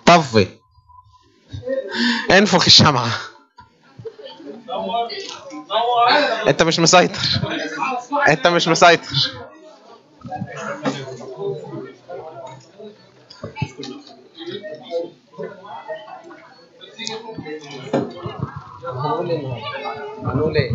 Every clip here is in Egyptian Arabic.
طفي انفخ الشمعة انت مش مسيطر انت مش مسيطر هنقول ايه؟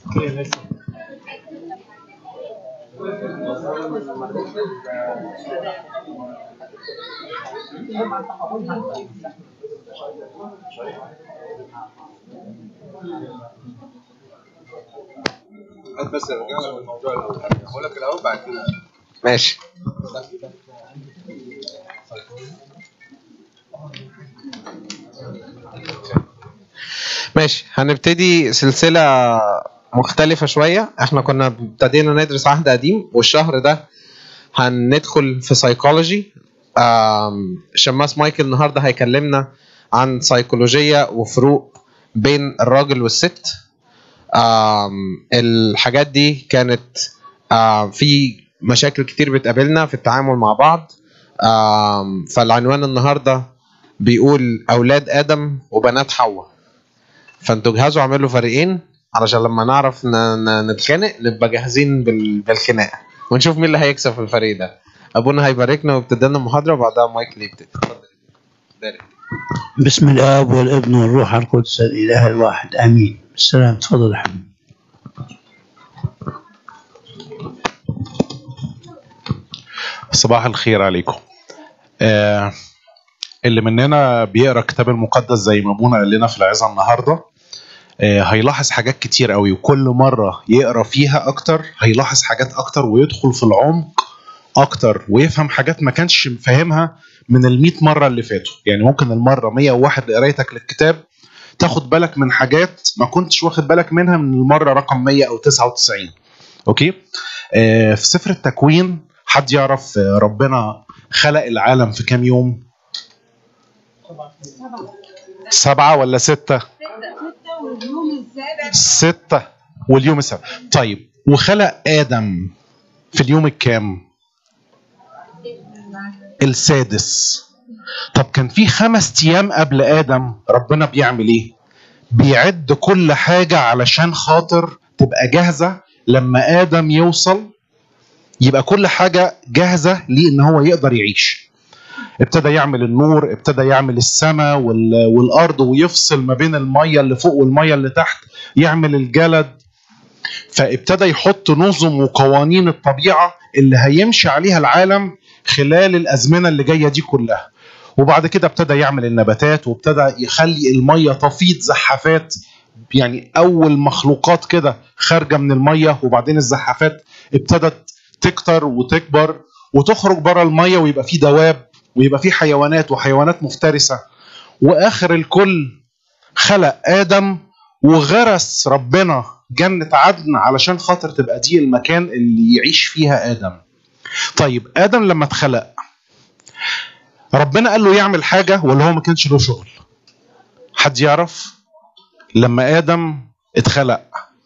بس ارجع للموضوع الاول هقول لك الاول بعد كده ماشي ماشي هنبتدي سلسلة مختلفة شوية احنا كنا ابتدينا ندرس عهد قديم والشهر ده هندخل في سايكولوجي شماس مايكل النهارده هيكلمنا عن سيكولوجية وفروق بين الراجل والست آم، الحاجات دي كانت آم، في مشاكل كتير بتقابلنا في التعامل مع بعض آم، فالعنوان النهارده بيقول اولاد ادم وبنات حواء فانتوا جهزوا اعملوا فريقين علشان لما نعرف ن- ن- نتخانق نبقى جاهزين بال- بالخناقه ونشوف مين اللي هيكسب في الفريق ده ابونا هيباركنا وابتدى لنا المحاضره وبعدها مايكل يبتدي اتفضل داري. بسم الآب والابن والروح القدس الإله الواحد آمين السلام تفضل يا حبيبي صباح الخير عليكم آه اللي مننا بيقرا الكتاب المقدس زي ما ابونا قال لنا في العظه النهارده آه هيلاحظ حاجات كتير قوي وكل مره يقرا فيها اكتر هيلاحظ حاجات اكتر ويدخل في العمق اكتر ويفهم حاجات ما كانش فاهمها من ال مره اللي فاتوا يعني ممكن المره 101 لقرايتك للكتاب تاخد بالك من حاجات ما كنتش واخد بالك منها من المره رقم 100 او 99 اوكي آه في سفر التكوين حد يعرف آه، ربنا خلق العالم في كام يوم سبعة ولا ستة واليوم السابع ستة واليوم السابع طيب وخلق آدم في اليوم الكام السادس طب كان في خمس أيام قبل آدم ربنا بيعمل إيه بيعد كل حاجة علشان خاطر تبقى جاهزة لما آدم يوصل يبقى كل حاجة جاهزة ليه إن هو يقدر يعيش ابتدى يعمل النور ابتدى يعمل السماء وال- والارض ويفصل ما بين الميه اللي فوق والميه اللي تحت يعمل الجلد فابتدى يحط نظم وقوانين الطبيعه اللي هيمشي عليها العالم خلال الازمنه اللي جايه دي كلها وبعد كده ابتدى يعمل النباتات وابتدى يخلي الميه تفيض زحافات يعني اول مخلوقات كده خارجه من الميه وبعدين الزحافات ابتدت تكتر وتكبر وتخرج بره الميه ويبقى في دواب ويبقى في حيوانات وحيوانات مفترسه واخر الكل خلق ادم وغرس ربنا جنة عدن علشان خاطر تبقى دي المكان اللي يعيش فيها ادم طيب ادم لما اتخلق ربنا قال له يعمل حاجه ولا هو ما كانش له شغل حد يعرف لما ادم اتخلق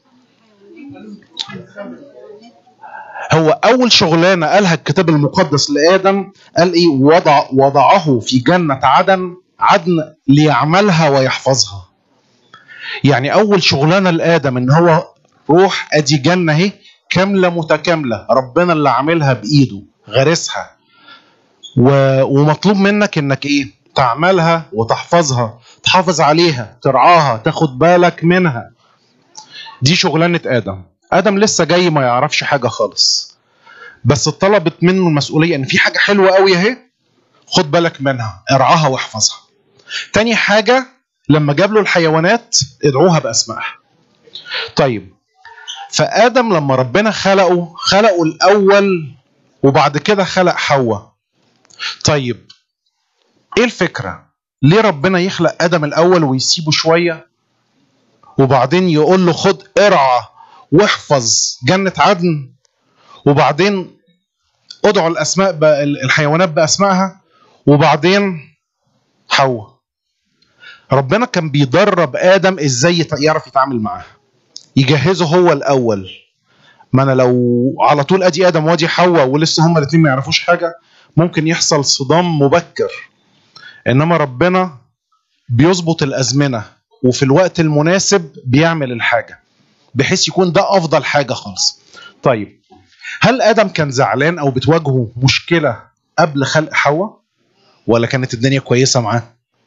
هو اول شغلانه قالها الكتاب المقدس لادم قال ايه وضع وضعه في جنه عدن عدن ليعملها ويحفظها يعني اول شغلانه لادم ان هو روح ادي جنه اهي كامله متكامله ربنا اللي عاملها بايده غارسها و... ومطلوب منك انك ايه تعملها وتحفظها تحافظ عليها ترعاها تاخد بالك منها دي شغلانه ادم ادم لسه جاي ما يعرفش حاجه خالص بس اتطلبت منه المسؤوليه ان في حاجه حلوه قوي اهي خد بالك منها ارعاها واحفظها تاني حاجه لما جاب له الحيوانات ادعوها باسمائها طيب فادم لما ربنا خلقه خلقه الاول وبعد كده خلق حواء طيب ايه الفكره ليه ربنا يخلق ادم الاول ويسيبه شويه وبعدين يقول له خد ارعى واحفظ جنة عدن وبعدين ادعوا الاسماء ب- الحيوانات باسمائها وبعدين حواء ربنا كان بيدرب ادم ازاي يت- يعرف يتعامل معاها يجهزه هو الاول ما انا لو على طول ادي ادم وادي حواء ولسه هما الاثنين ما يعرفوش حاجه ممكن يحصل صدام مبكر انما ربنا بيظبط الازمنه وفي الوقت المناسب بيعمل الحاجه بحيث يكون ده افضل حاجه خالص طيب هل ادم كان زعلان او بتواجهه مشكله قبل خلق حواء ولا كانت الدنيا كويسه معاه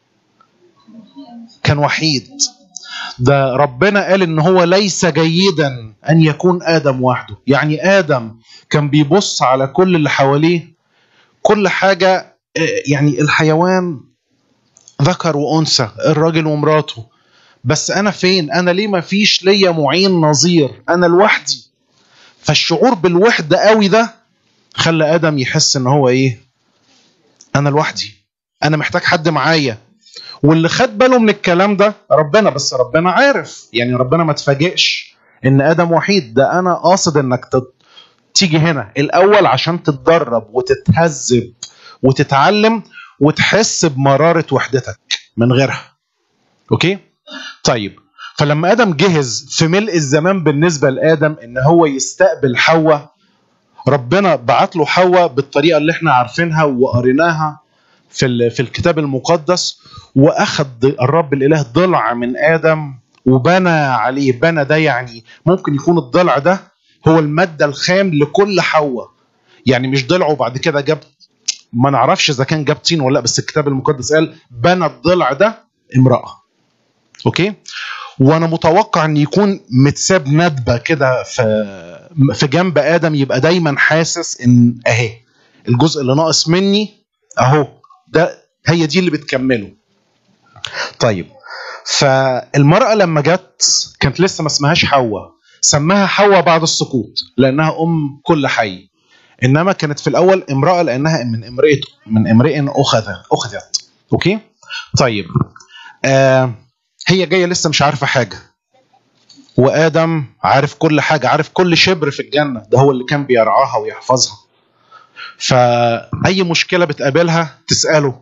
كان وحيد ده ربنا قال ان هو ليس جيدا ان يكون ادم وحده يعني ادم كان بيبص على كل اللي حواليه كل حاجه آه، يعني الحيوان ذكر وانثى الراجل ومراته بس انا فين انا ليه ما فيش ليا معين نظير انا لوحدي فالشعور بالوحده قوي ده خلى ادم يحس ان هو ايه انا لوحدي انا محتاج حد معايا واللي خد باله من الكلام ده ربنا بس ربنا عارف يعني ربنا ما تفاجئش ان ادم وحيد ده انا قاصد انك تت- تيجي هنا الاول عشان تتدرب وتتهذب وتتعلم وتحس بمراره وحدتك من غيرها اوكي طيب فلما ادم جهز في ملء الزمان بالنسبه لادم ان هو يستقبل حواء ربنا بعت له حواء بالطريقه اللي احنا عارفينها وقريناها في ال- في الكتاب المقدس واخذ الرب الاله ضلع من ادم وبنى عليه بنى ده يعني ممكن يكون الضلع ده هو الماده الخام لكل حواء يعني مش ضلع وبعد كده جاب ما نعرفش اذا كان جاب طين ولا لا بس الكتاب المقدس قال بنى الضلع ده امراه اوكي وانا متوقع ان يكون متساب ندبه كده في في جنب ادم يبقى دايما حاسس ان اهي الجزء اللي ناقص مني اهو ده هي دي اللي بتكمله طيب فالمرأة لما جت كانت لسه ما اسمهاش حواء سماها حواء بعد السقوط لأنها أم كل حي إنما كانت في الأول امرأة لأنها من امرئة من امرئ أخذ أخذت أوكي طيب آه هي جاية لسه مش عارفة حاجة وآدم عارف كل حاجة عارف كل شبر في الجنة ده هو اللي كان بيرعاها ويحفظها فأي مشكلة بتقابلها تسأله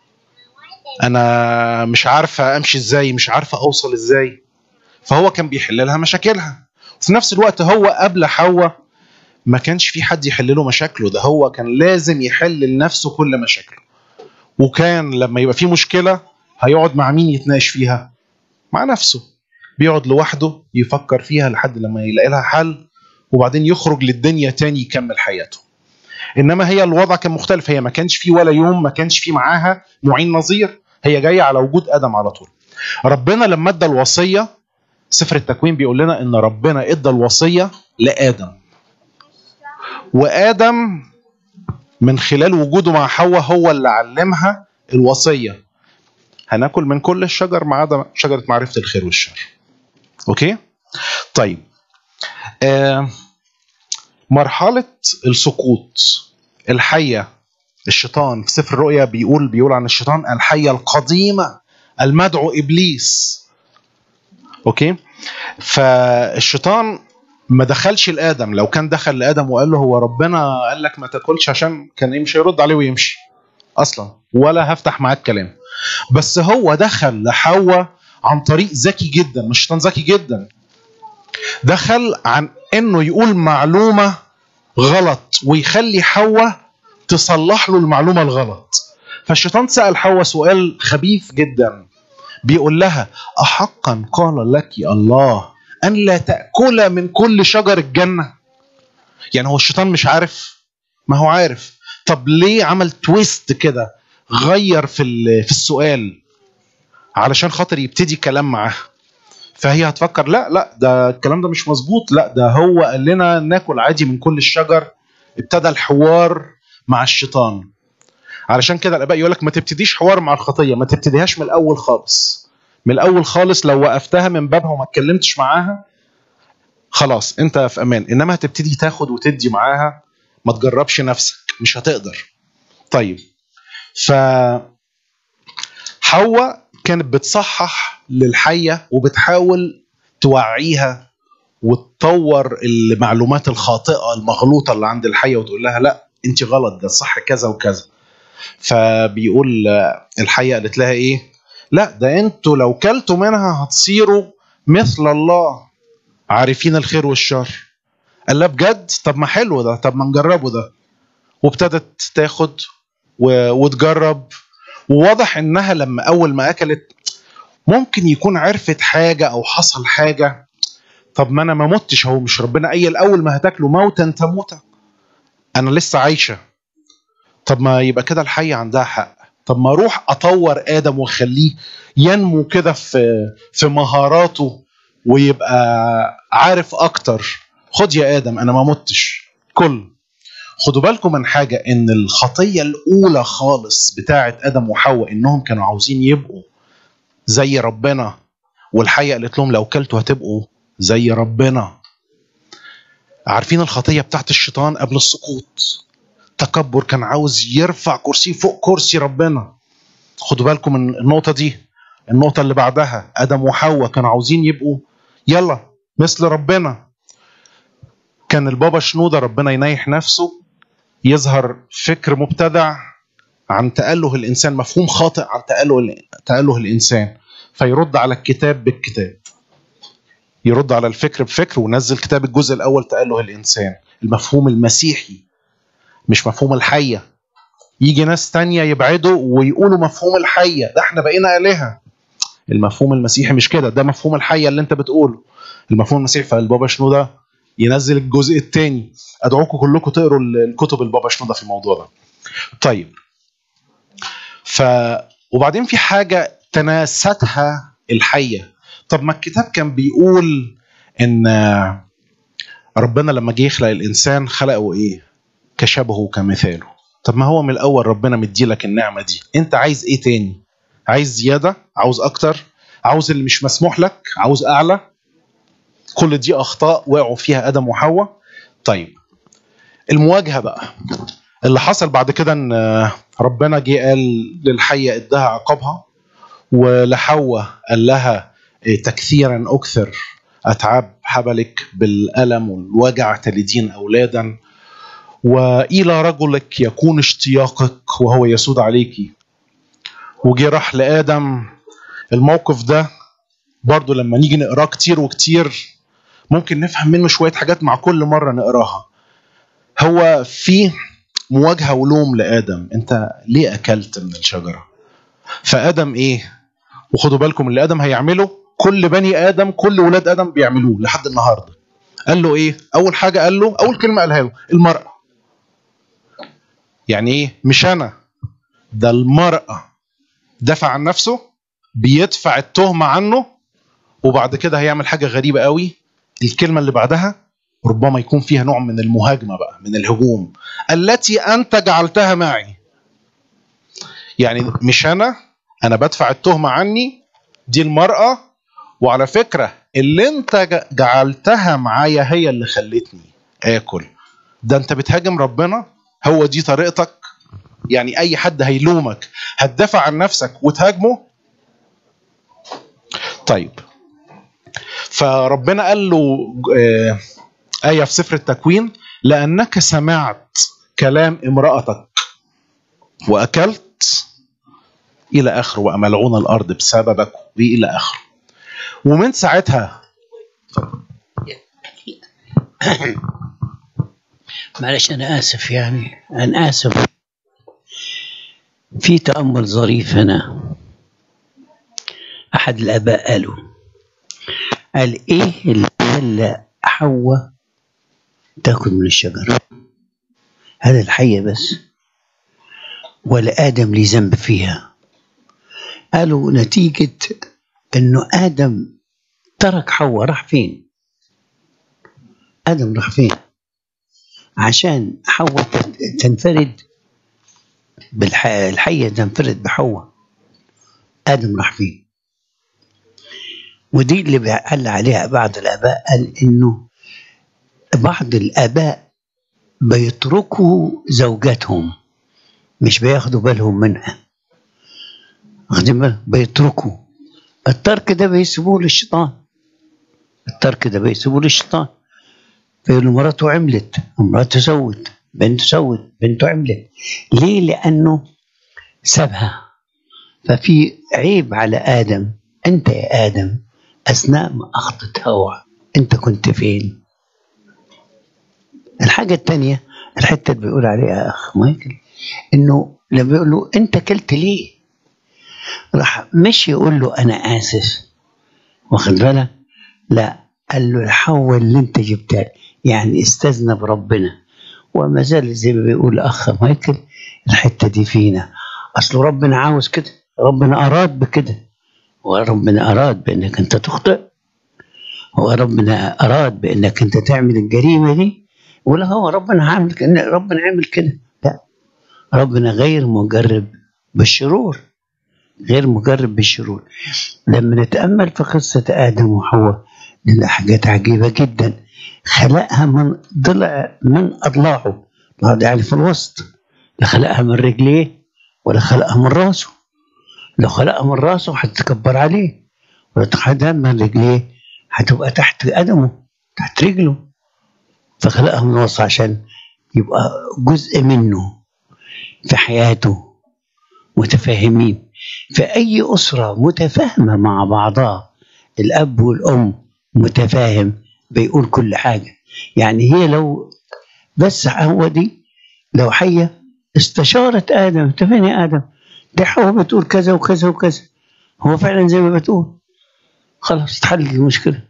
أنا مش عارفة أمشي إزاي مش عارفة أوصل إزاي فهو كان بيحل لها مشاكلها وفي نفس الوقت هو قبل حواء ما كانش في حد يحل له مشاكله ده هو كان لازم يحل لنفسه كل مشاكله وكان لما يبقى في مشكلة هيقعد مع مين يتناقش فيها مع نفسه بيقعد لوحده يفكر فيها لحد لما يلاقي لها حل وبعدين يخرج للدنيا تاني يكمل حياته انما هي الوضع كان مختلف هي ما كانش في ولا يوم ما كانش في معاها معين نظير هي جايه على وجود ادم على طول ربنا لما ادى الوصيه سفر التكوين بيقول لنا ان ربنا ادى الوصيه لادم وادم من خلال وجوده مع حواء هو اللي علمها الوصيه هناكل من كل الشجر ما عدا شجره معرفه الخير والشر اوكي طيب آه مرحله السقوط الحيه الشيطان في سفر الرؤيا بيقول بيقول عن الشيطان الحيه القديمه المدعو ابليس اوكي فالشيطان ما دخلش لادم لو كان دخل لادم وقال له هو ربنا قال لك ما تاكلش عشان كان يمشي يرد عليه ويمشي اصلا ولا هفتح معاك كلام بس هو دخل لحواء عن طريق ذكي جدا مش شيطان ذكي جدا دخل عن انه يقول معلومه غلط ويخلي حواء تصلح له المعلومه الغلط فالشيطان سال حواء سؤال خبيث جدا بيقول لها احقا قال لك الله ان لا تاكل من كل شجر الجنه يعني هو الشيطان مش عارف ما هو عارف طب ليه عمل تويست كده غير في ال- في السؤال علشان خاطر يبتدي كلام معاها فهي هتفكر لا لا ده الكلام ده مش مظبوط لا ده هو قال لنا ناكل عادي من كل الشجر ابتدى الحوار مع الشيطان علشان كده الاباء يقول لك ما تبتديش حوار مع الخطيه ما تبتديهاش من الاول خالص من الاول خالص لو وقفتها من بابها وما اتكلمتش معاها خلاص انت في امان انما هتبتدي تاخد وتدي معاها ما تجربش نفسك مش هتقدر طيب ف حواء كانت بتصحح للحيه وبتحاول توعيها وتطور المعلومات الخاطئه المغلوطه اللي عند الحيه وتقول لها لا انت غلط ده الصح كذا وكذا فبيقول آه، الحيه قالت لها ايه لا ده انتوا لو كلتوا منها هتصيروا مثل الله عارفين الخير والشر قال لها بجد طب ما حلو ده طب ما نجربه ده وابتدت تاخد و... وتجرب وواضح انها لما اول ما اكلت ممكن يكون عرفت حاجه او حصل حاجه طب ما انا ما متش هو مش ربنا قايل اول ما هتاكلوا موتا تموتا انا لسه عايشه طب ما يبقى كده الحيه عندها حق طب ما اروح اطور ادم واخليه ينمو كده في في مهاراته ويبقى عارف اكتر خد يا ادم انا ما متش كل خدوا بالكم من حاجه ان الخطيه الاولى خالص بتاعه ادم وحواء انهم كانوا عاوزين يبقوا زي ربنا والحيه قالت لهم لو كلتوا هتبقوا زي ربنا عارفين الخطيه بتاعت الشيطان قبل السقوط تكبر كان عاوز يرفع كرسيه فوق كرسي ربنا خدوا بالكم من النقطه دي النقطه اللي بعدها ادم وحواء كانوا عاوزين يبقوا يلا مثل ربنا كان البابا شنودة ربنا ينيح نفسه يظهر فكر مبتدع عن تأله الإنسان مفهوم خاطئ عن تأله تأله الإنسان فيرد على الكتاب بالكتاب يرد على الفكر بفكر ونزل كتاب الجزء الأول تأله الإنسان المفهوم المسيحي مش مفهوم الحية يجي ناس تانية يبعدوا ويقولوا مفهوم الحية ده احنا بقينا آلهة المفهوم المسيحي مش كده ده مفهوم الحية اللي انت بتقوله المفهوم المسيحي فالبابا شنودة ينزل الجزء الثاني ادعوكم كلكم تقروا الكتب البابا شنودة في الموضوع ده طيب ف وبعدين في حاجة تناستها الحية طب ما الكتاب كان بيقول ان ربنا لما جه يخلق الانسان خلقه ايه كشبهه وكمثاله طب ما هو من الاول ربنا مديلك النعمه دي انت عايز ايه تاني عايز زياده عاوز اكتر عاوز اللي مش مسموح لك عاوز اعلى كل دي اخطاء وقعوا فيها ادم وحواء طيب المواجهه بقى اللي حصل بعد كده ان ربنا جه قال للحيه ادها عقابها ولحواء قال لها تكثيرا اكثر اتعاب حبلك بالالم والوجع تلدين اولادا والى رجلك يكون اشتياقك وهو يسود عليك وجه راح لادم الموقف ده برضو لما نيجي نقراه كتير وكتير ممكن نفهم منه شويه حاجات مع كل مره نقراها هو في مواجهه ولوم لادم انت ليه اكلت من الشجره فادم ايه وخدوا بالكم اللي ادم هيعمله كل بني ادم كل ولاد ادم بيعملوه لحد النهارده قال له ايه اول حاجه قال له اول كلمه قالها له المراه يعني ايه مش انا ده المراه دافع عن نفسه بيدفع التهمه عنه وبعد كده هيعمل حاجه غريبه قوي الكلمه اللي بعدها ربما يكون فيها نوع من المهاجمه بقى من الهجوم التي انت جعلتها معي يعني مش انا انا بدفع التهمه عني دي المراه وعلى فكره اللي انت جعلتها معايا هي اللي خلتني اكل ده انت بتهاجم ربنا هو دي طريقتك يعني اي حد هيلومك هتدافع عن نفسك وتهاجمه طيب فربنا قال له آه آية في سفر التكوين لأنك سمعت كلام امرأتك وأكلت إلى آخره وأملعون الأرض بسببك وإلى آخره ومن ساعتها معلش أنا آسف يعني أنا آسف في تأمل ظريف هنا أحد الآباء قالوا قال إيه اللي خلى حواء تاكل من الشجرة هذا الحية بس ولا آدم ليه ذنب فيها قالوا نتيجة إنه آدم ترك حواء راح فين آدم راح فين عشان حواء تنفرد بالحية تنفرد بحواء آدم راح فين ودي اللي قال عليها بعض الآباء قال إنه بعض الآباء بيتركوا زوجاتهم مش بياخدوا بالهم منها واخدين بالهم بيتركوا الترك ده بيسيبوه للشيطان الترك ده بيسيبوه للشيطان فيقول مراته عملت مراته سوت بنته سوت بنته عملت ليه لأنه سابها ففي عيب على آدم أنت يا آدم أثناء ما أخطت هوى أنت كنت فين الحاجة الثانية الحتة اللي بيقول عليها أخ مايكل إنه لما بيقول له أنت كلت ليه راح مش يقول له انا اسف واخد بالك لا قال له الحول اللي انت جبتها لي. يعني استاذنا بربنا وما زال زي ما بيقول اخ مايكل الحته دي فينا اصل ربنا عاوز كده ربنا اراد بكده وربنا اراد بانك انت تخطئ وربنا اراد بانك انت تعمل الجريمه دي ولا هو ربنا عامل كده ربنا عامل كده لا ربنا غير مجرب بالشرور غير مجرب بالشرور لما نتامل في قصه ادم وحواء نلاقي حاجات عجيبه جدا خلقها من ضلع من اضلاعه الأضلاع يعني في الوسط لا خلقها من رجليه ولا خلقها من راسه لو خلقها من راسه هتتكبر عليه ولو خلقها من رجليه هتبقى تحت قدمه تحت رجله فخلقها من الوسط عشان يبقى جزء منه في حياته متفاهمين في أي أسرة متفاهمة مع بعضها الأب والأم متفاهم بيقول كل حاجة يعني هي لو بس هو دي لو حية استشارت آدم أنت فين يا آدم؟ دي حواء بتقول كذا وكذا وكذا هو فعلا زي ما بتقول خلاص اتحلت المشكلة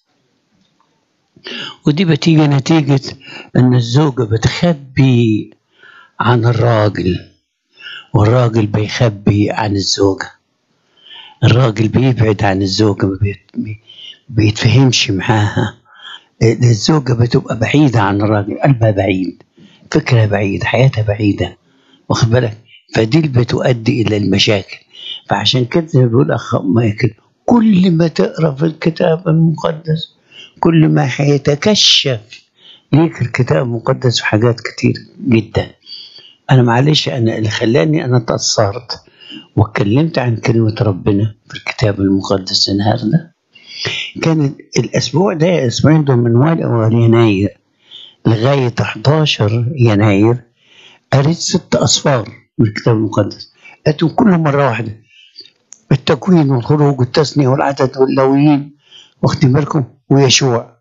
ودي بتيجي نتيجة إن الزوجة بتخبي عن الراجل والراجل بيخبي عن الزوجة الراجل بيبعد عن الزوجة ما بيت- بي- بيتفهمش معاها الزوجة بتبقى بعيدة عن الراجل قلبها بعيد فكرة بعيد حياتها بعيدة واخد بالك فدي اللي بتؤدي إلى المشاكل فعشان كده زي ما بيقول أخ مايكل كل ما تقرأ في الكتاب المقدس كل ما هيتكشف ليك الكتاب المقدس في حاجات كتير جدا أنا معلش أنا اللي خلاني أنا تأثرت واتكلمت عن كلمة ربنا في الكتاب المقدس النهارده كان الأسبوع ده الأسبوعين دول من واحد أول يناير لغاية 11 يناير قريت ست أصفار من الكتاب المقدس قريتهم كلهم مرة واحدة التكوين والخروج والتثنية والعدد واللويين واخدين بالكم ويشوع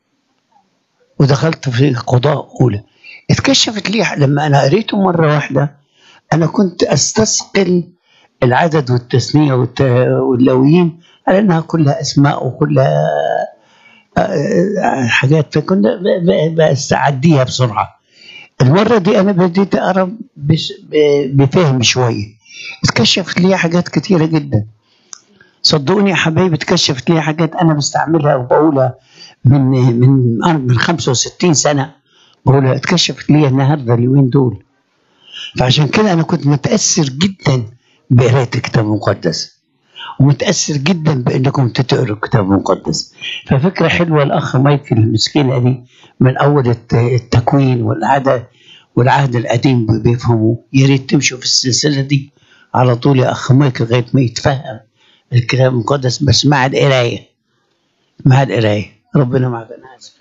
ودخلت في قضاء أولى اتكشفت لي لما أنا قريته مرة واحدة أنا كنت أستثقل العدد والتثنية والت- واللويين على أنها كلها أسماء وكلها آه، آه، حاجات فكنا ب- ب- بس أعديها بسرعة المرة دي أنا بديت أقرأ بس- ب- بفهم شوية اتكشفت لي حاجات كتيرة جدا صدقوني يا حبايبي اتكشفت لي حاجات أنا بستعملها وبقولها من من من 65 سنة بقولها اتكشفت لي النهارده اليومين دول فعشان كده أنا كنت متأثر جدا بقراية الكتاب المقدس ومتأثر جدا بأنكم تقروا الكتاب المقدس ففكرة حلوة الأخ مايكل المسكينة دي من أول الت- التكوين والعهد والعهد القديم بيفهموا يا ريت تمشوا في السلسلة دي على طول يا أخ مايكل لغاية ما يتفهم الكتاب المقدس بس مع القراية مع القراية ربنا معك أنا آسف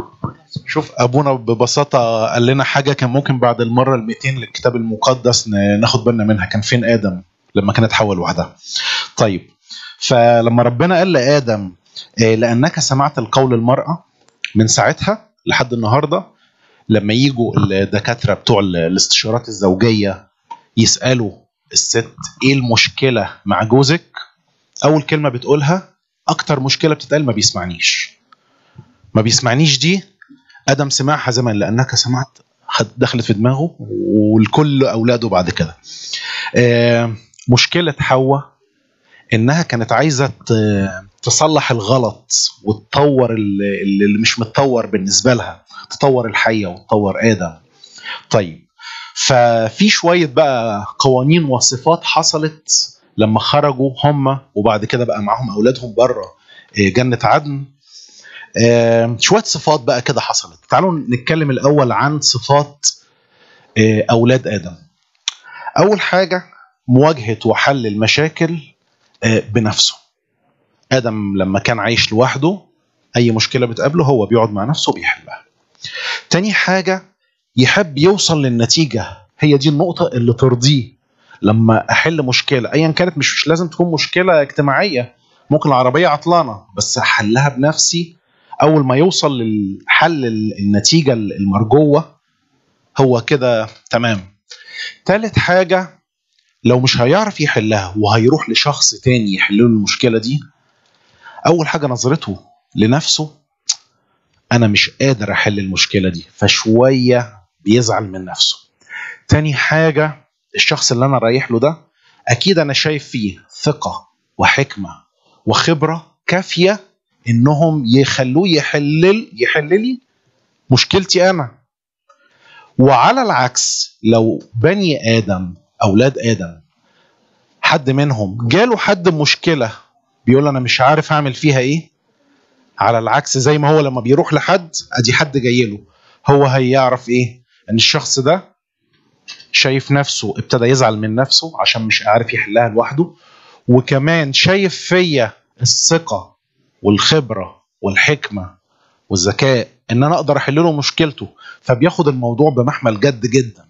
شوف ابونا ببساطه قال لنا حاجه كان ممكن بعد المره ال 200 للكتاب المقدس ن- ناخد بالنا منها كان فين ادم لما كانت حواء لوحدها طيب فلما ربنا قال لادم آه، لانك سمعت القول المراه من ساعتها لحد النهارده لما يجوا الدكاتره بتوع ال- الاستشارات الزوجيه يسالوا الست ايه المشكله مع جوزك اول كلمه بتقولها اكتر مشكله بتتقال ما بيسمعنيش ما بيسمعنيش دي ادم سمعها زمان لانك سمعت خد- دخلت في دماغه والكل اولاده بعد كده آه، مشكله حواء انها كانت عايزه ت- تصلح الغلط وتطور ال- اللي مش متطور بالنسبه لها تطور الحيه وتطور ادم طيب ففي شويه بقى قوانين وصفات حصلت لما خرجوا هم وبعد كده بقى معاهم اولادهم بره جنه عدن آه، شويه صفات بقى كده حصلت تعالوا نتكلم الاول عن صفات آه، اولاد ادم اول حاجه مواجهه وحل المشاكل آه، بنفسه ادم لما كان عايش لوحده اي مشكله بتقابله هو بيقعد مع نفسه وبيحلها تاني حاجه يحب يوصل للنتيجه هي دي النقطه اللي ترضيه لما احل مشكله ايا كانت مش, مش لازم تكون مشكله اجتماعيه ممكن العربيه عطلانه بس احلها بنفسي اول ما يوصل للحل النتيجه المرجوه هو كده تمام تالت حاجه لو مش هيعرف يحلها وهيروح لشخص تاني يحل له المشكله دي اول حاجه نظرته لنفسه انا مش قادر احل المشكله دي فشويه بيزعل من نفسه تاني حاجه الشخص اللي انا رايح له ده اكيد انا شايف فيه ثقه وحكمه وخبره كافيه انهم يخلوه يحلل يحل لي مشكلتي انا وعلى العكس لو بني ادم اولاد ادم حد منهم جاله حد مشكله بيقول انا مش عارف اعمل فيها ايه على العكس زي ما هو لما بيروح لحد ادي حد جاي له هو هيعرف ايه ان الشخص ده شايف نفسه ابتدى يزعل من نفسه عشان مش عارف يحلها لوحده وكمان شايف فيا الثقه والخبره والحكمه والذكاء ان انا اقدر احل له مشكلته فبياخد الموضوع بمحمل جد جدا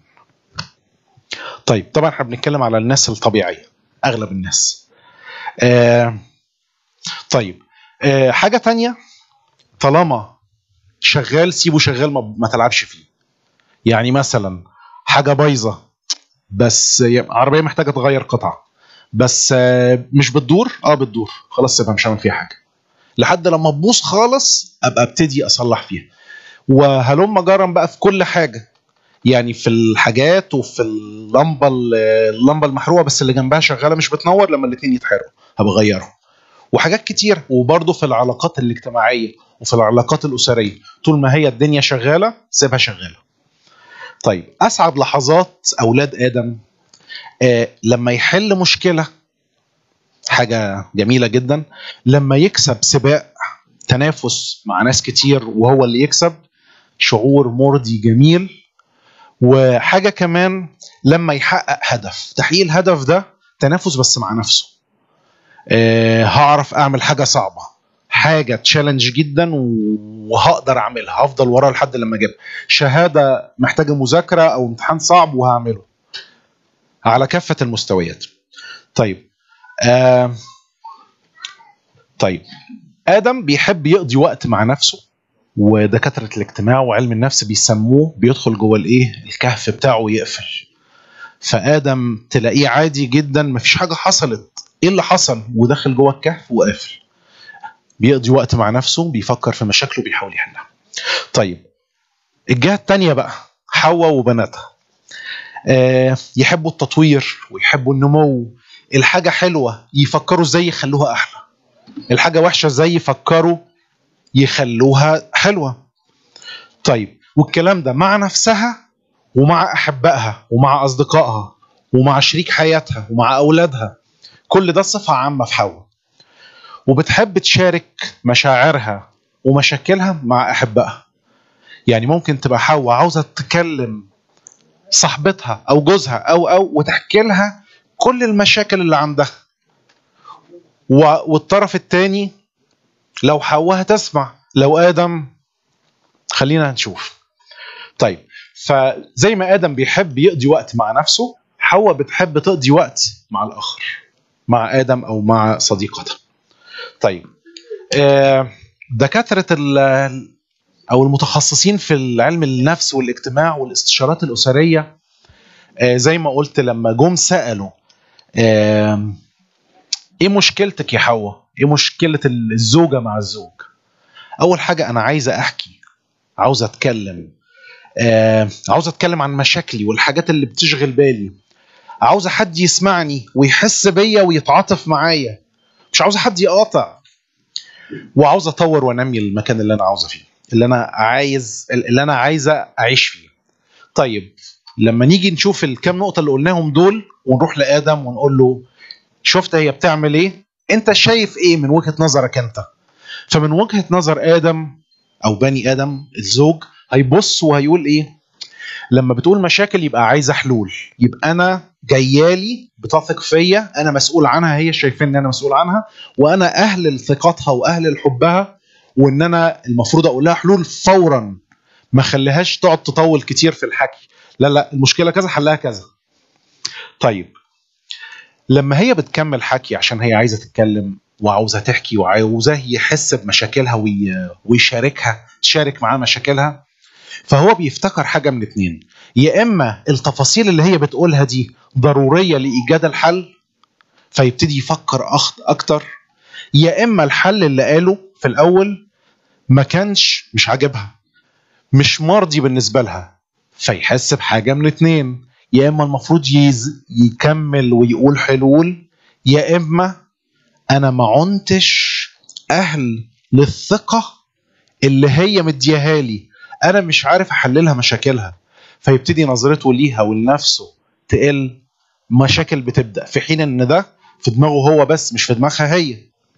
طيب طبعا احنا بنتكلم على الناس الطبيعيه اغلب الناس آه طيب آه حاجه تانية طالما شغال سيبه شغال ما, ما تلعبش فيه يعني مثلا حاجه بايظه بس عربيه محتاجه تغير قطعه بس آه مش بتدور اه بتدور خلاص سيبها مش هعمل فيها حاجه لحد لما تبوظ خالص ابقى ابتدي اصلح فيها وهلم جرا بقى في كل حاجه يعني في الحاجات وفي اللمبه اللمبه المحروقه بس اللي جنبها شغاله مش بتنور لما الاثنين يتحرقوا هبقى اغيرهم وحاجات كتير وبرضه في العلاقات الاجتماعيه وفي العلاقات الاسريه طول ما هي الدنيا شغاله سيبها شغاله طيب اسعد لحظات اولاد ادم آه لما يحل مشكله حاجه جميله جدا لما يكسب سباق تنافس مع ناس كتير وهو اللي يكسب شعور مرضي جميل وحاجه كمان لما يحقق هدف تحقيق الهدف ده تنافس بس مع نفسه أه هعرف اعمل حاجه صعبه حاجه تشالنج جدا وهقدر اعملها هفضل ورا لحد لما اجيبها شهاده محتاجه مذاكره او امتحان صعب وهعمله على كافه المستويات طيب آه طيب ادم بيحب يقضي وقت مع نفسه ودكاتره الاجتماع وعلم النفس بيسموه بيدخل جوه الايه الكهف بتاعه ويقفل فادم تلاقيه عادي جدا مفيش حاجه حصلت ايه اللي حصل ودخل جوه الكهف وقافل بيقضي وقت مع نفسه بيفكر في مشاكله بيحاول يحلها طيب الجهه الثانيه بقى حواء وبناتها آه يحبوا التطوير ويحبوا النمو الحاجه حلوه يفكروا ازاي يخلوها احلى الحاجه وحشه ازاي يفكروا يخلوها حلوه طيب والكلام ده مع نفسها ومع احبائها ومع اصدقائها ومع شريك حياتها ومع اولادها كل ده صفه عامه في حواء وبتحب تشارك مشاعرها ومشاكلها مع احبائها يعني ممكن تبقى حواء عاوزه تكلم صاحبتها او جوزها او او وتحكي لها كل المشاكل اللي عندها والطرف الثاني لو حواء هتسمع لو ادم خلينا نشوف طيب فزي ما ادم بيحب يقضي وقت مع نفسه حواء بتحب تقضي وقت مع الاخر مع ادم او مع صديقتها طيب دكاتره او المتخصصين في العلم النفس والاجتماع والاستشارات الاسريه زي ما قلت لما جم سالوا ايه مشكلتك يا حواء ايه مشكله الزوجه مع الزوج اول حاجه انا عايزه احكي عاوزه اتكلم آه عاوزه اتكلم عن مشاكلي والحاجات اللي بتشغل بالي عاوزه حد يسمعني ويحس بيا ويتعاطف معايا مش عاوزه حد يقاطع وعاوزه اطور وانمي المكان اللي انا عاوزه فيه اللي انا عايز اللي انا عايزه اعيش فيه طيب لما نيجي نشوف الكام نقطه اللي قلناهم دول ونروح لادم ونقول له شفت هي بتعمل ايه انت شايف ايه من وجهه نظرك انت فمن وجهه نظر ادم او بني ادم الزوج هيبص وهيقول ايه لما بتقول مشاكل يبقى عايزه حلول يبقى انا جايالي بتثق فيا انا مسؤول عنها هي شايفين ان انا مسؤول عنها وانا اهل لثقتها واهل لحبها وان انا المفروض اقول لها حلول فورا ما خليهاش تقعد تطول كتير في الحكي لا لا المشكله كذا حلها كذا طيب لما هي بتكمل حكي عشان هي عايزه تتكلم وعاوزه تحكي وعاوزاه يحس بمشاكلها وي... ويشاركها تشارك معاه مشاكلها فهو بيفتكر حاجه من اتنين يا اما التفاصيل اللي هي بتقولها دي ضروريه لايجاد الحل فيبتدي يفكر أخ- اكتر يا اما الحل اللي قاله في الاول ما كانش مش عاجبها مش مرضي بالنسبه لها فيحس بحاجه من اتنين يا اما المفروض يز... يكمل ويقول حلول يا اما انا ما عنتش اهل للثقه اللي هي مدياها لي انا مش عارف احللها مشاكلها فيبتدي نظرته ليها ولنفسه تقل مشاكل بتبدا في حين ان ده في دماغه هو بس مش في دماغها هي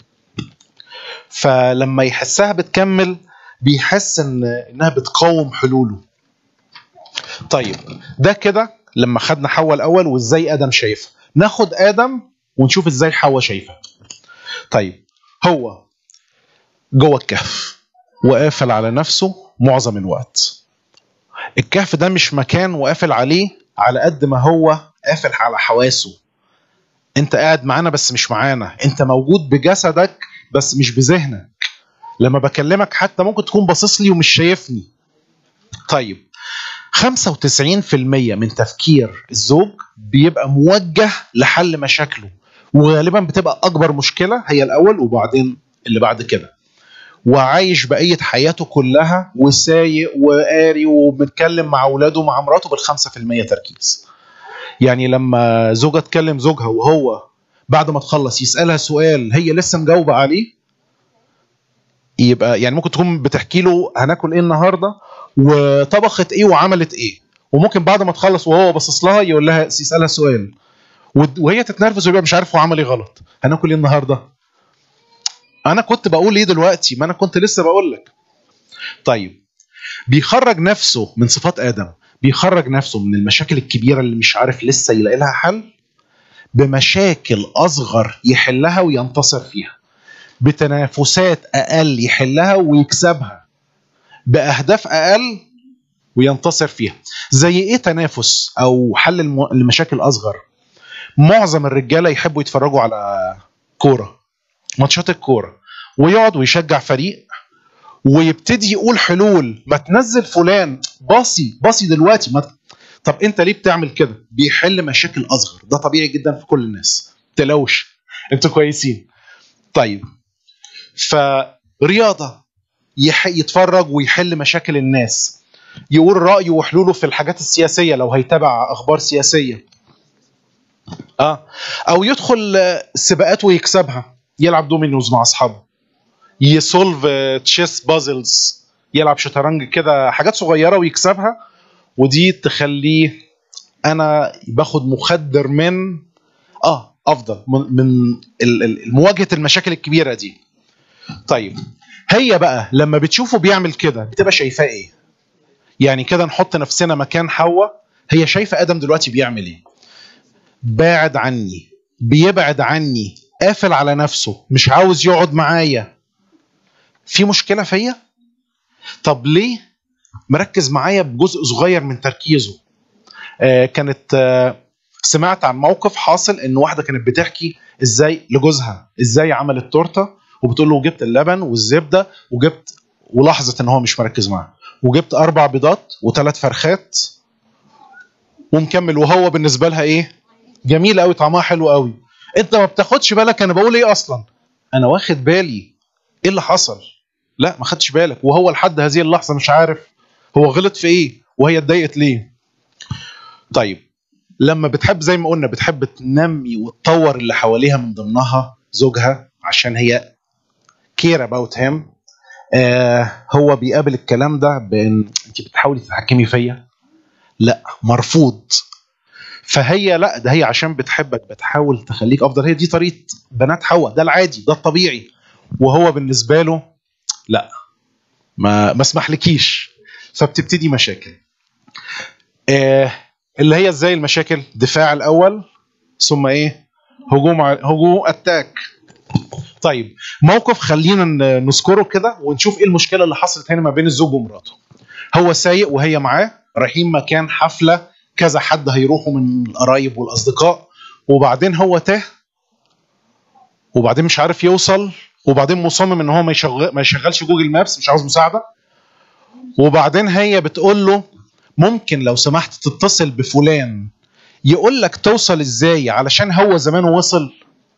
فلما يحسها بتكمل بيحس ان انها بتقاوم حلوله طيب ده كده لما خدنا حواء الاول وازاي ادم شايفها ناخد ادم ونشوف ازاي حواء شايفها طيب هو جوه الكهف وقافل على نفسه معظم الوقت الكهف ده مش مكان وقافل عليه على قد ما هو قافل على حواسه انت قاعد معانا بس مش معانا انت موجود بجسدك بس مش بذهنك لما بكلمك حتى ممكن تكون باصص لي ومش شايفني طيب 95% من تفكير الزوج بيبقى موجه لحل مشاكله وغالبا بتبقى اكبر مشكله هي الاول وبعدين اللي بعد كده وعايش بقيه حياته كلها وسايق وقاري وبنتكلم مع اولاده ومع مراته بالخمسة في المية تركيز يعني لما زوجة تكلم زوجها وهو بعد ما تخلص يسألها سؤال هي لسه مجاوبة عليه يبقى يعني ممكن تكون بتحكي له هناكل ايه النهارده وطبخت ايه وعملت ايه وممكن بعد ما تخلص وهو باصص لها يقول لها يسالها سؤال ود- وهي تتنرفز ويبقى مش عارف هو عمل ايه غلط هناكل ايه النهارده انا كنت بقول ايه دلوقتي ما انا كنت لسه بقول لك طيب بيخرج نفسه من صفات ادم بيخرج نفسه من المشاكل الكبيره اللي مش عارف لسه يلاقي لها حل بمشاكل اصغر يحلها وينتصر فيها بتنافسات اقل يحلها ويكسبها باهداف اقل وينتصر فيها زي ايه تنافس او حل الم- المشاكل اصغر معظم الرجاله يحبوا يتفرجوا على كوره ماتشات الكوره ويقعد ويشجع فريق ويبتدي يقول حلول ما تنزل فلان باصي باصي دلوقتي ما ت- طب انت ليه بتعمل كده بيحل مشاكل اصغر ده طبيعي جدا في كل الناس تلوش انتوا كويسين طيب فرياضه يح... يتفرج ويحل مشاكل الناس يقول رايه وحلوله في الحاجات السياسيه لو هيتابع اخبار سياسيه اه او يدخل آه، سباقات ويكسبها يلعب دومينوز مع اصحابه يسولف تشيس بازلز يلعب شطرنج كده حاجات صغيره ويكسبها ودي تخليه انا باخد مخدر من اه افضل من من ال- ال- مواجهه المشاكل الكبيره دي طيب هي بقى لما بتشوفه بيعمل كده بتبقى شايفاه ايه يعني كده نحط نفسنا مكان حواء هي شايفه ادم دلوقتي بيعمل ايه باعد عني بيبعد عني قافل على نفسه مش عاوز يقعد معايا في مشكله فيا طب ليه مركز معايا بجزء صغير من تركيزه آه كانت آه سمعت عن موقف حاصل ان واحده كانت بتحكي ازاي لجوزها ازاي عملت تورته وبتقول له جبت اللبن والزبده وجبت ولاحظت ان هو مش مركز معاها وجبت اربع بيضات وثلاث فرخات ومكمل وهو بالنسبه لها ايه جميل قوي طعمها حلو قوي انت ما بتاخدش بالك انا بقول ايه اصلا انا واخد بالي ايه اللي حصل لا ما خدتش بالك وهو لحد هذه اللحظه مش عارف هو غلط في ايه وهي اتضايقت ليه طيب لما بتحب زي ما قلنا بتحب تنمي وتطور اللي حواليها من ضمنها زوجها عشان هي كير اباوت هيم آه هو بيقابل الكلام ده بان انت بتحاولي تتحكمي فيا لا مرفوض فهي لا ده هي عشان بتحبك بتحاول تخليك افضل هي دي طريقه بنات حواء ده العادي ده الطبيعي وهو بالنسبه له لا ما ما اسمحلكيش فبتبتدي مشاكل آه اللي هي ازاي المشاكل دفاع الاول ثم ايه هجوم ع- هجوم اتاك طيب موقف خلينا ن- نذكره كده ونشوف ايه المشكله اللي حصلت هنا ما بين الزوج ومراته هو سايق وهي معاه رايحين مكان حفله كذا حد هيروحوا من القرايب والاصدقاء وبعدين هو تاه وبعدين مش عارف يوصل وبعدين مصمم ان هو ما يشغل ما يشغلش جوجل مابس مش عاوز مساعده وبعدين هي بتقول له ممكن لو سمحت تتصل بفلان يقول لك توصل ازاي علشان هو زمانه وصل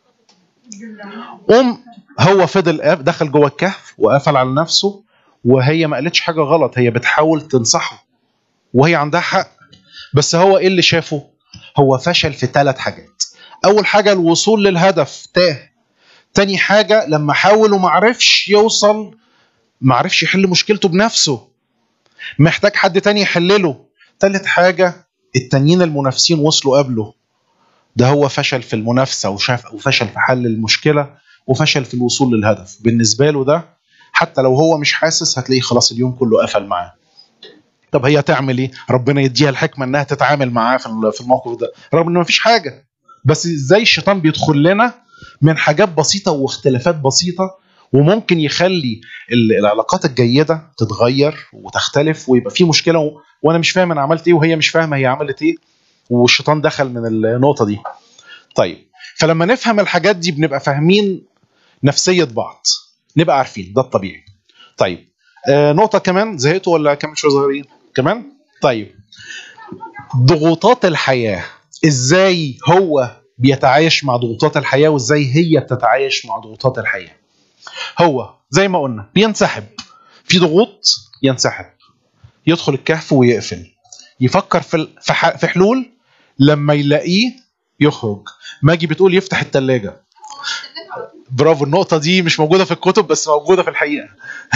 قوم هو فضل قاف- دخل جوه الكهف وقفل على نفسه وهي ما قالتش حاجه غلط هي بتحاول تنصحه وهي عندها حق بس هو ايه اللي شافه هو فشل في ثلاث حاجات اول حاجه الوصول للهدف تاه تاني حاجه لما حاول وما عرفش يوصل ما عرفش يحل مشكلته بنفسه محتاج حد تاني يحلله تالت حاجه التانيين المنافسين وصلوا قبله ده هو فشل في المنافسه وشاف وفشل في حل المشكله وفشل في الوصول للهدف بالنسبه له ده حتى لو هو مش حاسس هتلاقيه خلاص اليوم كله قفل معاه طب هي تعمل ايه ربنا يديها الحكمه انها تتعامل معاه في ال- في الموقف ده رغم ان مفيش حاجه بس ازاي الشيطان بيدخل لنا من حاجات بسيطه واختلافات بسيطه وممكن يخلي ال- العلاقات الجيده تتغير وتختلف ويبقى في مشكله و... وانا مش فاهم انا عملت ايه وهي مش فاهمه هي عملت ايه والشيطان دخل من النقطه دي طيب فلما نفهم الحاجات دي بنبقى فاهمين نفسيه بعض نبقى عارفين ده الطبيعي طيب آه نقطه كمان زهقتوا ولا كمان شويه صغيرين كمان طيب ضغوطات الحياه ازاي هو بيتعايش مع ضغوطات الحياه وازاي هي بتتعايش مع ضغوطات الحياه هو زي ما قلنا بينسحب في ضغوط ينسحب يدخل الكهف ويقفل يفكر في ال- في ح- في حلول لما يلاقيه يخرج ماجي بتقول يفتح التلاجة برافو النقطة دي مش موجودة في الكتب بس موجودة في الحقيقة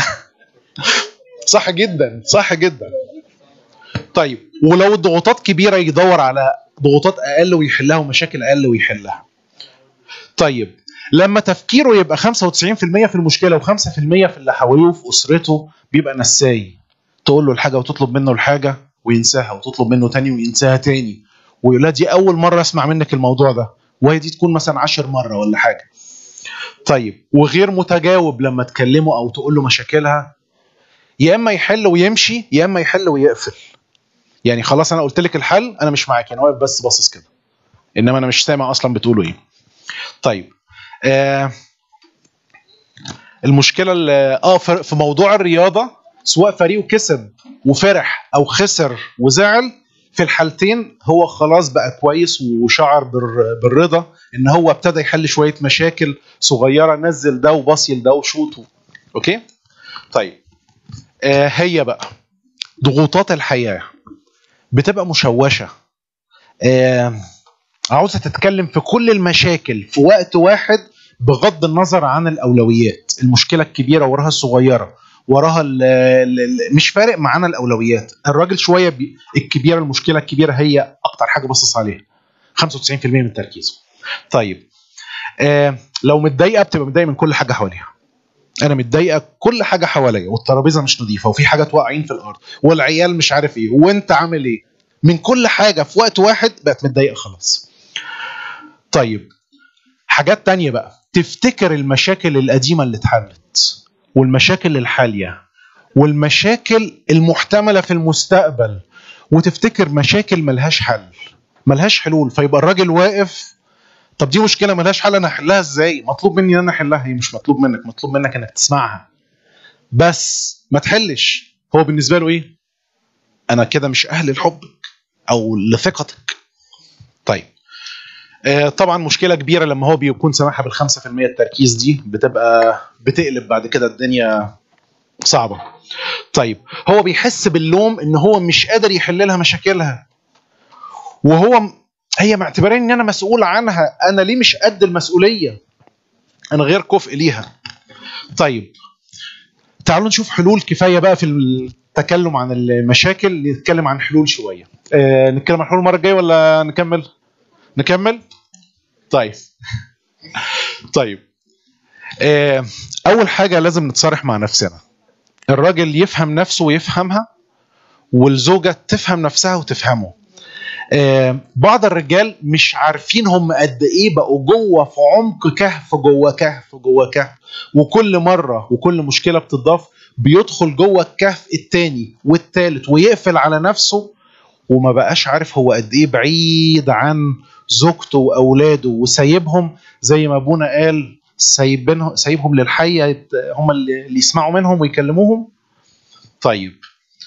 صح جدا صح جدا طيب ولو الضغوطات كبيرة يدور على ضغوطات أقل ويحلها ومشاكل أقل ويحلها طيب لما تفكيره يبقى 95% في المشكلة و5% في اللي حواليه وفي أسرته بيبقى نساي تقول له الحاجة وتطلب منه الحاجة وينساها وتطلب منه تاني وينساها تاني ويقول لها دي أول مرة أسمع منك الموضوع ده وهي دي تكون مثلا عشر مرة ولا حاجة طيب وغير متجاوب لما تكلمه أو تقول له مشاكلها يا إما يحل ويمشي يا إما يحل ويقفل يعني خلاص أنا قلت لك الحل أنا مش معاك أنا واقف بس باصص كده إنما أنا مش سامع أصلا بتقولوا إيه طيب آه المشكله اللي اه في في موضوع الرياضه سواء فريقه كسب وفرح او خسر وزعل في الحالتين هو خلاص بقى كويس وشعر بالر- بالرضا ان هو ابتدى يحل شويه مشاكل صغيره نزل ده وباصي لده وشوط اوكي طيب آه هي بقى ضغوطات الحياه بتبقى مشوشه آه عاوزه تتكلم في كل المشاكل في وقت واحد بغض النظر عن الاولويات المشكله الكبيره وراها الصغيره وراها ال ال ال مش فارق معانا الاولويات الراجل شويه بي الكبيره المشكله الكبيره هي اكتر حاجه باصص عليها 95% من تركيزه طيب آه لو متضايقه بتبقى متضايقه من كل حاجه حواليها انا متضايقه كل حاجه حواليا والترابيزه مش نظيفه وفي حاجات واقعين في الارض والعيال مش عارف ايه وانت عامل ايه من كل حاجه في وقت واحد بقت متضايقه خلاص طيب حاجات تانية بقى تفتكر المشاكل القديمة اللي اتحلت والمشاكل الحالية والمشاكل المحتملة في المستقبل وتفتكر مشاكل ملهاش حل ملهاش حلول فيبقى الراجل واقف طب دي مشكلة ملهاش حل انا هحلها ازاي مطلوب مني ان انا احلها هي مش مطلوب منك مطلوب منك انك تسمعها بس ما تحلش هو بالنسبة له ايه انا كده مش اهل لحبك او لثقتك طيب آه، طبعا مشكله كبيره لما هو بيكون سامحها بال 5% التركيز دي بتبقى بتقلب بعد كده الدنيا صعبه طيب هو بيحس باللوم ان هو مش قادر يحل لها مشاكلها وهو م- هي معتبراني ان انا مسؤول عنها انا ليه مش قد المسؤوليه انا غير كفء ليها طيب تعالوا نشوف حلول كفايه بقى في التكلم عن المشاكل نتكلم عن حلول شويه آه نتكلم عن حلول المره الجايه ولا نكمل نكمل طيب طيب آه، اول حاجه لازم نتصارح مع نفسنا الراجل يفهم نفسه ويفهمها والزوجه تفهم نفسها وتفهمه آه، بعض الرجال مش عارفين هم قد ايه بقوا جوه في عمق كهف جوه كهف جوه كهف وكل مره وكل مشكله بتضاف بيدخل جوه الكهف التاني والتالت ويقفل على نفسه وما بقاش عارف هو قد ايه بعيد عن زوجته واولاده وسايبهم زي ما ابونا قال سايبينهم سايبهم للحي يت- هم اللي اللي يسمعوا منهم ويكلموهم طيب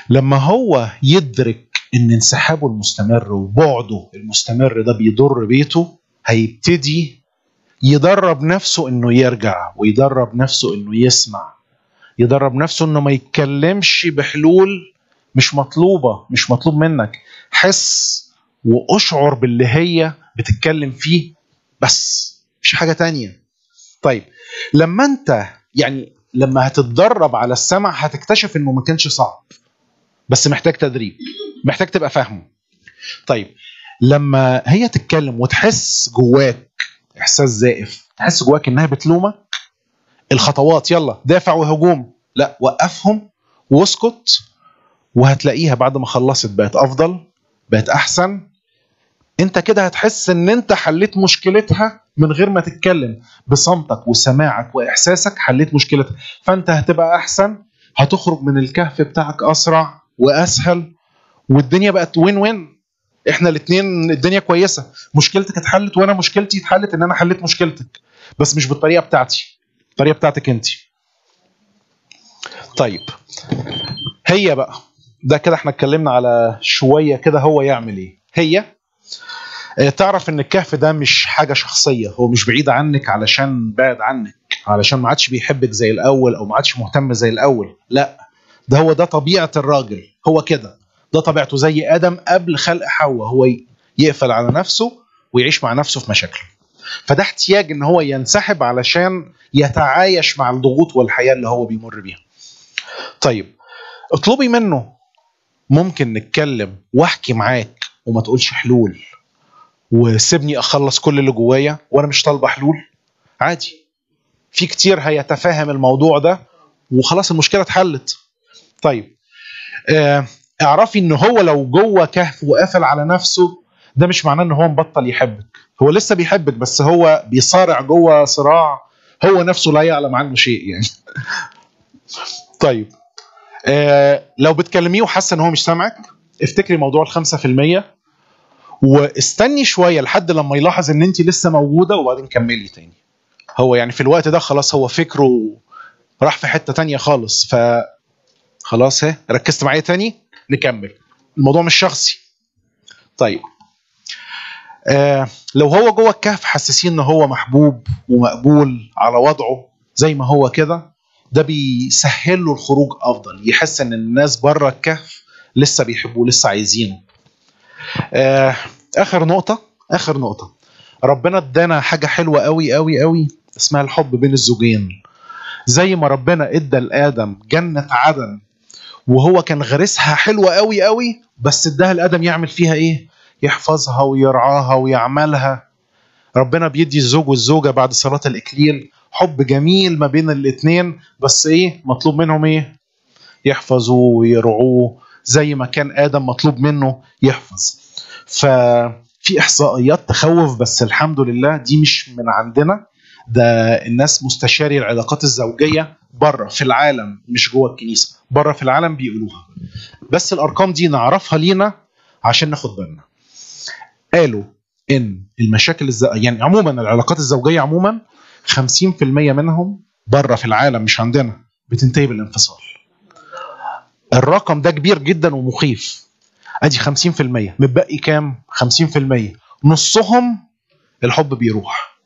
لما هو يدرك ان انسحابه المستمر وبعده المستمر ده بيضر بيته هيبتدي يدرب نفسه انه يرجع ويدرب نفسه انه يسمع يدرب نفسه انه ما يتكلمش بحلول مش مطلوبه مش مطلوب منك حس واشعر باللي هي بتتكلم فيه بس مش حاجه تانية طيب لما انت يعني لما هتتدرب على السمع هتكتشف انه ما كانش صعب بس محتاج تدريب محتاج تبقى فاهمه طيب لما هي تتكلم وتحس جواك احساس زائف تحس جواك انها بتلومك الخطوات يلا دافع وهجوم لا وقفهم واسكت وهتلاقيها بعد ما خلصت بقت افضل بقت احسن انت كده هتحس ان انت حليت مشكلتها من غير ما تتكلم بصمتك وسماعك واحساسك حليت مشكلتها فانت هتبقى احسن هتخرج من الكهف بتاعك اسرع واسهل والدنيا بقت وين وين احنا الاثنين الدنيا كويسه مشكلتك اتحلت وانا مشكلتي اتحلت ان انا حليت مشكلتك بس مش بالطريقه بتاعتي الطريقه بتاعتك انت طيب هي بقى ده كده احنا اتكلمنا على شويه كده هو يعمل ايه هي اه، تعرف ان الكهف ده مش حاجه شخصيه هو مش بعيد عنك علشان بعد عنك علشان ما عادش بيحبك زي الاول او ما عادش مهتم زي الاول لا ده هو ده طبيعه الراجل هو كده ده طبيعته زي ادم قبل خلق حواء هو ي- يقفل على نفسه ويعيش مع نفسه في مشاكله فده احتياج ان هو ينسحب علشان يتعايش مع الضغوط والحياه اللي هو بيمر بيها طيب اطلبي منه ممكن نتكلم واحكي معاك وما تقولش حلول وسيبني اخلص كل اللي جوايا وانا مش طالبه حلول عادي في كتير هيتفاهم الموضوع ده وخلاص المشكله اتحلت طيب آه، اعرفي ان هو لو جوه كهف وقافل على نفسه ده مش معناه ان هو مبطل يحبك هو لسه بيحبك بس هو بيصارع جوه صراع هو نفسه لا يعلم عنه شيء يعني طيب آه لو بتكلميه وحاسه ان هو مش سامعك افتكري موضوع الخمسة في المية واستني شوية لحد لما يلاحظ ان انت لسه موجودة وبعدين كملي تاني هو يعني في الوقت ده خلاص هو فكره راح في حتة تانية خالص ف خلاص ها ركزت معايا تاني نكمل الموضوع مش شخصي طيب آه لو هو جوه الكهف حسسين ان هو محبوب ومقبول على وضعه زي ما هو كده ده بيسهل له الخروج افضل يحس ان الناس بره الكهف لسه بيحبوه لسه عايزينه آه اخر نقطه اخر نقطه ربنا ادانا حاجه حلوه قوي قوي قوي اسمها الحب بين الزوجين زي ما ربنا ادى لادم جنه عدن وهو كان غارسها حلوه قوي قوي بس اداها لادم يعمل فيها ايه يحفظها ويرعاها ويعملها ربنا بيدي الزوج والزوجه بعد صلاه الاكليل حب جميل ما بين الاثنين بس ايه مطلوب منهم ايه يحفظوا ويرعوه زي ما كان ادم مطلوب منه يحفظ ففي احصائيات تخوف بس الحمد لله دي مش من عندنا ده الناس مستشاري العلاقات الزوجيه بره في العالم مش جوه الكنيسه بره في العالم بيقولوها بس الارقام دي نعرفها لينا عشان ناخد بالنا قالوا ان المشاكل الز... يعني عموما العلاقات الزوجيه عموما 50% منهم بره في العالم مش عندنا بتنتهي بالانفصال الرقم ده كبير جدا ومخيف ادي 50% متبقي كام 50% نصهم الحب بيروح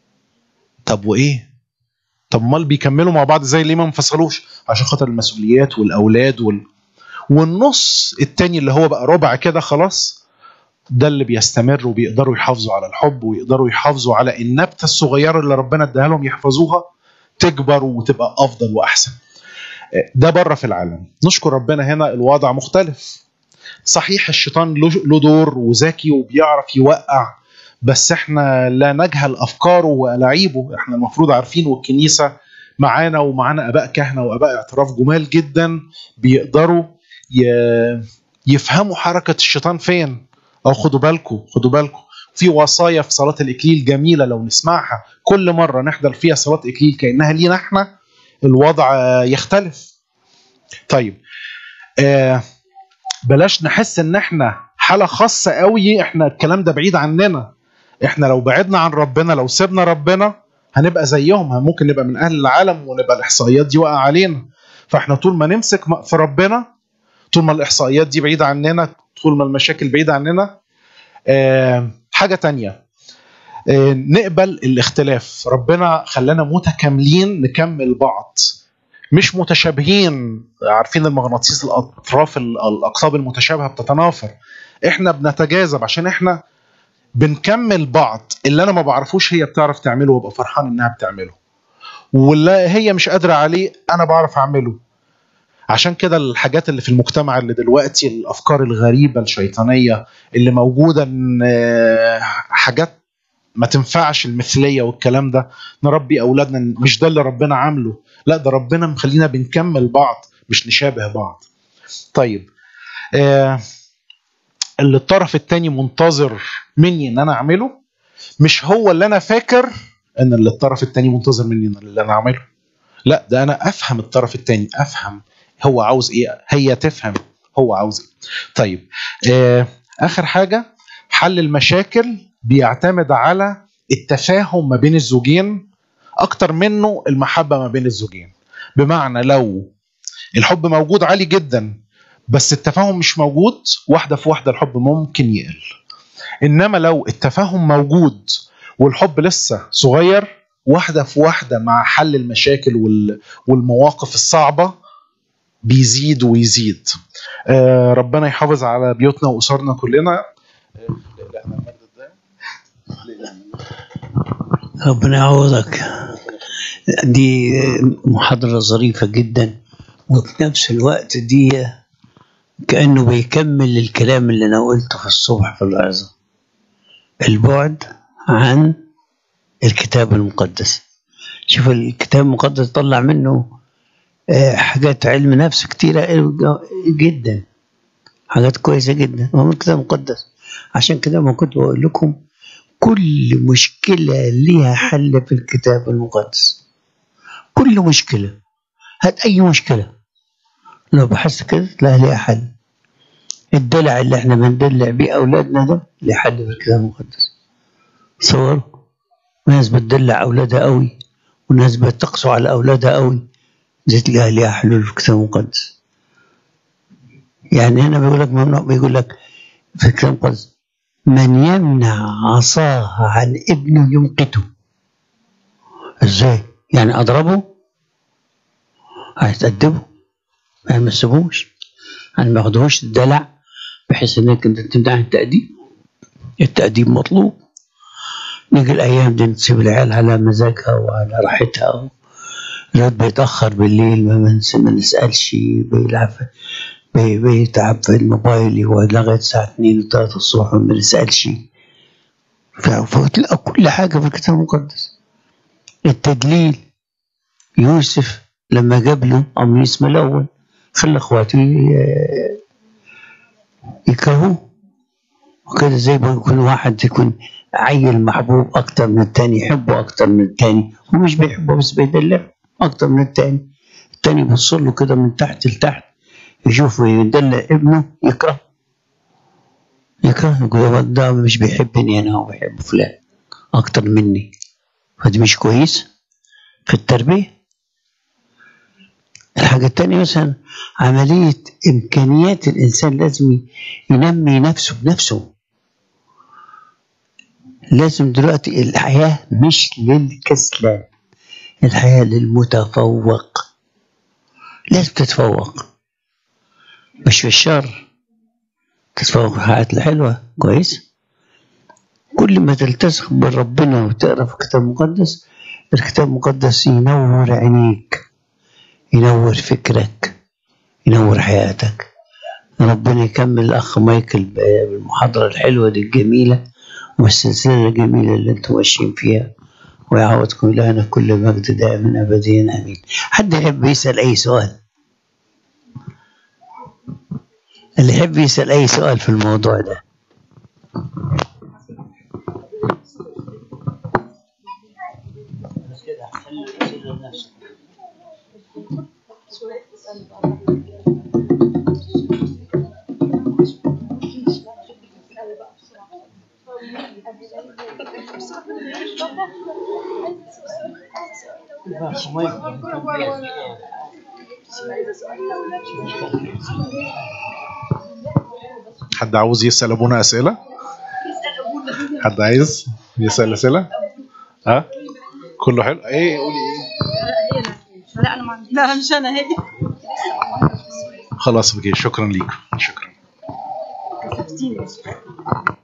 طب وايه طب امال بيكملوا مع بعض زي ليه ما انفصلوش عشان خاطر المسؤوليات والاولاد وال... والنص التاني اللي هو بقى ربع كده خلاص ده اللي بيستمر وبيقدروا يحافظوا على الحب ويقدروا يحافظوا على النبته الصغيره اللي ربنا اداها لهم يحفظوها تكبر وتبقى افضل واحسن ده بره في العالم نشكر ربنا هنا الوضع مختلف صحيح الشيطان له له دور وذكي وبيعرف يوقع بس احنا لا نجهل افكاره والاعيبه احنا المفروض عارفين والكنيسه معانا ومعانا اباء كهنه واباء اعتراف جمال جدا بيقدروا ي- يفهموا حركه الشيطان فين او خدوا بالكم خدوا بالكم في وصايا في صلاه الاكليل جميله لو نسمعها كل مره نحضر فيها صلاه اكليل كانها لينا احنا الوضع آه، يختلف طيب آه بلاش نحس ان احنا حاله خاصه قوي احنا الكلام ده بعيد عننا احنا لو بعدنا عن ربنا لو سيبنا ربنا هنبقى زيهم ممكن نبقى من اهل العالم ونبقى الاحصائيات دي واقعه علينا فاحنا طول ما نمسك م- في ربنا طول ما الاحصائيات دي بعيده عننا طول ما المشاكل بعيده عننا آه، حاجه تانية آه، نقبل الاختلاف ربنا خلانا متكاملين نكمل بعض مش متشابهين عارفين المغناطيس الاطراف ال- الاقطاب المتشابهه بتتنافر احنا بنتجاذب عشان احنا بنكمل بعض اللي انا ما بعرفوش هي بتعرف تعمله وابقى فرحان انها بتعمله واللي هي مش قادره عليه انا بعرف اعمله عشان كده الحاجات اللي في المجتمع اللي دلوقتي الافكار الغريبه الشيطانيه اللي موجوده ان آه، حاجات ما تنفعش المثليه والكلام ده نربي اولادنا مش ده اللي ربنا عامله لا ده ربنا مخلينا بنكمل بعض مش نشابه بعض طيب آه اللي الطرف التاني منتظر مني ان انا اعمله مش هو اللي انا فاكر ان اللي الطرف التاني منتظر مني ان اللي انا اعمله لا ده انا افهم الطرف التاني افهم هو عاوز ايه هي تفهم هو عاوز ايه طيب آه اخر حاجه حل المشاكل بيعتمد على التفاهم ما بين الزوجين اكتر منه المحبه ما بين الزوجين بمعنى لو الحب موجود عالي جدا بس التفاهم مش موجود واحده في واحده الحب ممكن يقل انما لو التفاهم موجود والحب لسه صغير واحده في واحده مع حل المشاكل وال- والمواقف الصعبه بيزيد ويزيد آه ربنا يحافظ على بيوتنا واسرنا كلنا ربنا يعوضك دي محاضرة ظريفة جدا وفي نفس الوقت دي كأنه بيكمل الكلام اللي أنا قلته في الصبح في العظة البعد عن الكتاب المقدس شوف الكتاب المقدس طلع منه آه، حاجات علم نفس كتيرة جدا حاجات كويسة جدا هو من الكتاب المقدس عشان كده ما كنت بقول لكم كل مشكلة ليها حل في الكتاب المقدس كل مشكلة هات أي مشكلة لو بحثت كده تلاقي ليها حل الدلع اللي احنا بندلع بيه أولادنا ده ليه حل في الكتاب المقدس تصوروا ناس بتدلع أولادها قوي وناس بتقسو على أولادها قوي دي تلاقيها ليها حلول في الكتاب المقدس يعني هنا بيقول لك ممنوع بيقول لك في الكتاب المقدس من يمنع عصاه عن ابنه يمقته ازاي يعني اضربه هيتأدبه ما يمسكوش يعني ما ياخدوش الدلع بحيث انك انت تمنع التأديب التأديب مطلوب نيجي الايام دي نسيب العيال على مزاجها وعلى راحتها الواد بيتأخر بالليل ما منس- ما نسألش بيلعب بي- بيتعب في الموبايل يقعد لغاية الساعة 2 و 3 الصبح وما نسألش ف- فتلاقى كل حاجة في الكتاب المقدس التدليل يوسف لما جاب له قميص ملون خلى اخواته ي- يكرهوه وكده زي ما يكون واحد يكون عيل محبوب اكتر من التاني يحبه اكتر من التاني هو مش بيحبه بس بيدلعه اكتر من التاني التاني يبص له كده من تحت لتحت يشوف يدلع ابنه يكره يكره يقول الواد ده مش بيحبني انا هو بيحب فلان اكتر مني فدي مش كويس في التربيه الحاجة التانية مثلا عملية إمكانيات الإنسان لازم ينمي نفسه بنفسه لازم دلوقتي الحياة مش للكسلان الحياة للمتفوق لازم تتفوق مش في الشر تتفوق في الحاجات الحلوة كويس كل ما تلتصق بربنا وتقرا في الكتاب المقدس الكتاب المقدس ينور عينيك ينور فكرك ينور حياتك ربنا يكمل الأخ مايكل بالمحاضرة الحلوة دي الجميلة والسلسلة الجميلة اللي انتم ماشيين فيها ويعوضكم إلهنا كل مجد دائما أبديا آمين حد يحب يسأل أي سؤال اللي يحب يسأل أي سؤال في الموضوع ده حد عاوز يسال ابونا اسئله حد عايز يسال اسئله ها كله حلو ايه قولي ايه لا انا ما عندي لا مش انا هي خلاص اوكي شكرا ليكم شكرا كسفتيني